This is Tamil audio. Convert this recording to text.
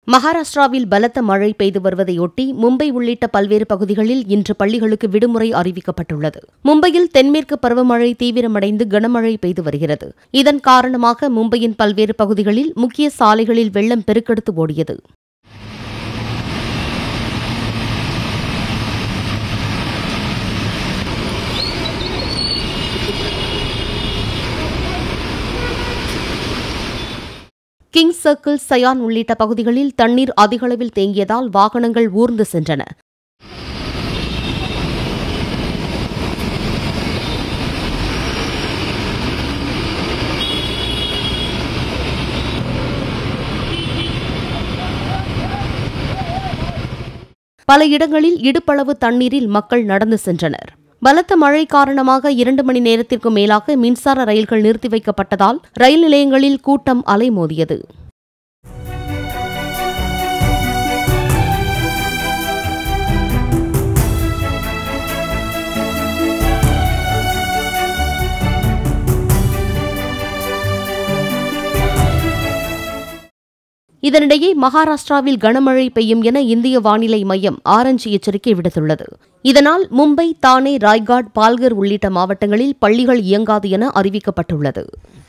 மகாராஷ்டிராவில் பலத்த மழை பெய்து வருவதையொட்டி மும்பை உள்ளிட்ட பல்வேறு பகுதிகளில் இன்று பள்ளிகளுக்கு விடுமுறை அறிவிக்கப்பட்டுள்ளது மும்பையில் தென்மேற்கு பருவமழை தீவிரமடைந்து கனமழை பெய்து வருகிறது இதன் காரணமாக மும்பையின் பல்வேறு பகுதிகளில் முக்கிய சாலைகளில் வெள்ளம் பெருக்கெடுத்து ஓடியது கிங்ஸ் சர்க்கிள் சயான் உள்ளிட்ட பகுதிகளில் தண்ணீர் அதிகளவில் தேங்கியதால் வாகனங்கள் ஊர்ந்து சென்றன பல இடங்களில் இடுப்பளவு தண்ணீரில் மக்கள் நடந்து சென்றனர் பலத்த மழை காரணமாக இரண்டு மணி நேரத்திற்கு மேலாக மின்சார ரயில்கள் நிறுத்தி வைக்கப்பட்டதால் ரயில் நிலையங்களில் கூட்டம் அலைமோதியது இதனிடையே மகாராஷ்டிராவில் கனமழை பெய்யும் என இந்திய வானிலை மையம் ஆரஞ்சு எச்சரிக்கை விடுத்துள்ளது இதனால் மும்பை தானே ராய்காட் பால்கர் உள்ளிட்ட மாவட்டங்களில் பள்ளிகள் இயங்காது என அறிவிக்கப்பட்டுள்ளது